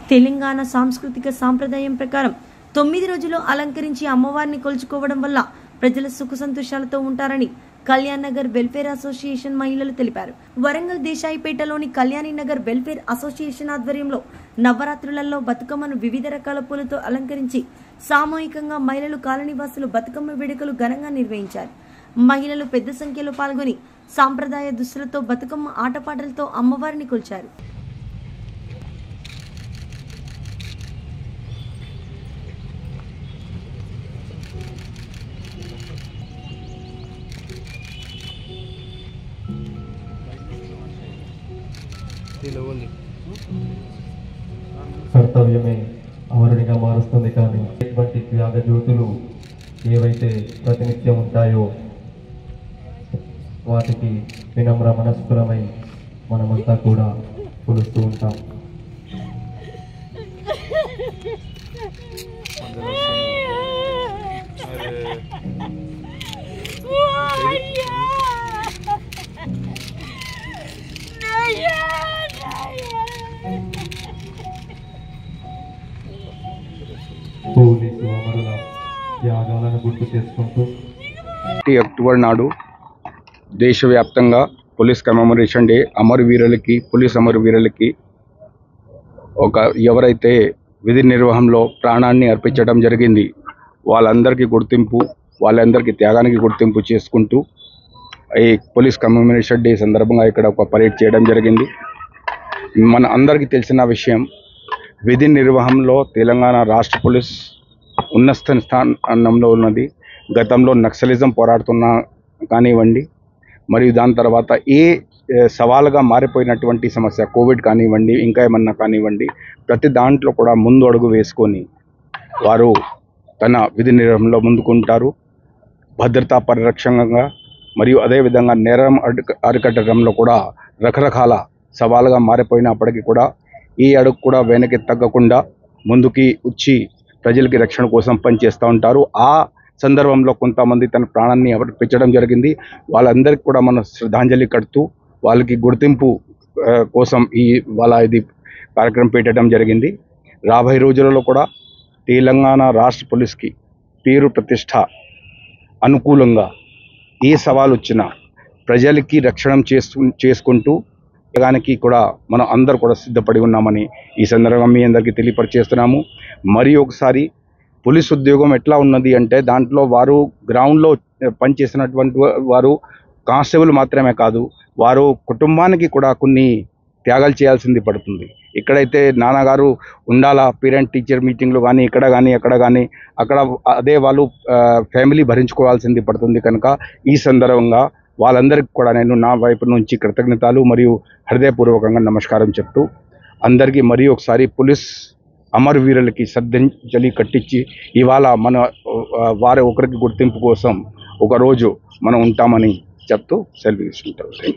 తెలంగాణ సాంస్కృతిక సాంప్రదాయం ప్రకారం తొమ్మిది రోజులు అలంకరించి అమ్మవారిని కొలుచుకోవడం వల్ల ప్రజల సుఖ సంతోషాలతో ఉంటారని కళ్యాణ్ నగర్ వెల్ఫేర్ అసోసియేషన్ మహిళలు తెలిపారు వరంగల్ దేశాయిపేటలోని కళ్యాణి నగర్ వెల్ఫేర్ అసోసియేషన్ ఆధ్వర్యంలో నవరాత్రులలో బతుకమ్మను వివిధ రకాల పూలతో అలంకరించి సామూహికంగా మహిళలు కాలనీవాసులు బతుకమ్మ వేడుకలు ఘనంగా నిర్వహించారు మహిళలు పెద్ద సంఖ్యలో పాల్గొని సాంప్రదాయ దుస్తులతో బతుకమ్మ ఆటపాటలతో అమ్మవారిని కొల్చారు కర్తవ్యమే అమరునిగా మారుస్తుంది కానీ ఇటువంటి త్యాగ జ్యోతులు ఏవైతే ప్రతినిత్యం ఉంటాయో వాటికి వినమ్ర మనస్కులమై మనమంతా కూడా కొలుస్తూ ఉంటాం పోలీసు అమరుల త్యాగాలను గుర్తు చేసుకుంటూ ఒకటి అక్టోబర్ నాడు దేశవ్యాప్తంగా పోలీస్ కమెమరేషన్ డే అమరవీరులకి పోలీస్ అమరవీరులకి ఒక ఎవరైతే విధి నిర్వహణలో ప్రాణాన్ని అర్పించడం జరిగింది వాళ్ళందరికీ గుర్తింపు వాళ్ళందరికీ త్యాగానికి గుర్తింపు చేసుకుంటూ ఈ పోలీస్ కమెమరేషన్ డే సందర్భంగా ఇక్కడ ఒక పరేడ్ చేయడం జరిగింది మన అందరికీ తెలిసిన విషయం విధి నిర్వహణలో తెలంగాణ రాష్ట్ర పోలీస్ ఉన్నత స్థానంలో ఉన్నది గతంలో నక్సలిజం పోరాడుతున్న కానివ్వండి మరియు దాని తర్వాత ఏ ఏ, సవాలుగా మారిపోయినటువంటి సమస్య కోవిడ్ కానివ్వండి ఇంకా ఏమన్నా కానివ్వండి ప్రతి దాంట్లో కూడా ముందు అడుగు వేసుకొని వారు తన విధి నిర్వహణలో ముందుకుంటారు భద్రతా పరిరక్షణగా మరియు అదేవిధంగా నేరం అడ్డు- అరికట్టడంలో కూడా రకరకాల సవాలుగా మారిపోయినప్పటికీ కూడా ఈ అడుగు కూడా వెనక్కి తగ్గకుండా ముందుకి వచ్చి ప్రజలకి రక్షణ కోసం పనిచేస్తూ ఉంటారు ఆ సందర్భంలో కొంతమంది తన ప్రాణాన్ని అర్పించడం జరిగింది వాళ్ళందరికీ కూడా మనం శ్రద్ధాంజలి కడుతూ వాళ్ళకి గుర్తింపు ఆ, కోసం ఈ వాళ్ళ ఇది కార్యక్రమం పెట్టడం జరిగింది రాబోయే రోజులలో కూడా తెలంగాణ రాష్ట్ర పోలీస్కి పేరు ప్రతిష్ట అనుకూలంగా ఏ సవాలు వచ్చినా ప్రజలకి రక్షణ చేస్తూ చేసుకుంటూ దానికి కూడా మనం అందరు కూడా సిద్ధపడి ఉన్నామని ఈ సందర్భంగా మీ అందరికీ తెలియపరిచేస్తున్నాము మరి ఒకసారి పోలీస్ ఉద్యోగం ఎట్లా ఉన్నది అంటే దాంట్లో వారు గ్రౌండ్లో పనిచేసినటువంటి వారు కానిస్టేబుల్ మాత్రమే కాదు వారు కుటుంబానికి కూడా కొన్ని త్యాగాలు చేయాల్సింది పడుతుంది ఎక్కడైతే నాన్నగారు ఉండాలా పేరెంట్ టీచర్ మీటింగ్లు కానీ ఇక్కడ కానీ అక్కడ కానీ అక్కడ అదే వాళ్ళు ఫ్యామిలీ భరించుకోవాల్సింది పడుతుంది కనుక ఈ సందర్భంగా వాళ్ళందరికీ కూడా నేను నా వైపు నుంచి కృతజ్ఞతలు మరియు హృదయపూర్వకంగా నమస్కారం చెప్తూ అందరికీ మరి ఒకసారి పోలీస్ అమరవీరులకి శ్రద్ధాంజలి కట్టించి ఇవాళ మన ఆ, వారి ఒకరికి గుర్తింపు కోసం ఒకరోజు మనం ఉంటామని చెప్తూ సెలవు తీసుకుంటాం